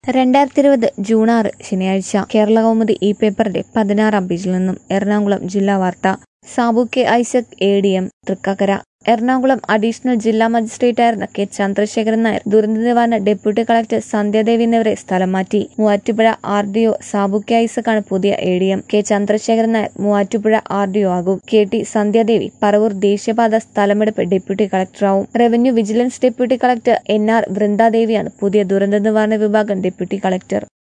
രണ്ടായിരത്തി ഇരുപത് ജൂൺ ആറ് ശനിയാഴ്ച കേരള കൗമുദി ഈ പേപ്പറിന്റെ പതിനാറാം പേജിൽ നിന്നും എറണാകുളം ജില്ലാ വാർത്ത Sabu K Isaac A D M Thrikkakara Ernakulam additional ജില്ലാ മജിസ്ട്രേറ്റായിരുന്ന കെ ചന്ദ്രശേഖരൻ നായർ ദുരന്ത നിവാരണ ഡെപ്യൂട്ടി കളക്ടർ സന്ധ്യാദേവി എന്നിവരെ സ്ഥലം മാറ്റി Muvattupuzha R D O Sabu K ഐസക്കാണ് പുതിയ A D M K Chandrasekharan Nair Muvattupuzha R D O ആകും കെ ടി സന്ധ്യാദേവി പറവൂർ ദേശീയപാത സ്ഥലമെടുപ്പ് ഡെപ്യൂട്ടി കളക്ടറാവും revenue vigilance deputy collector N R വൃന്ദാദേവിയാണ് പുതിയ ദുരന്ത നിവാരണ വിഭാഗം ഡെപ്യൂട്ടി കളക്ടർ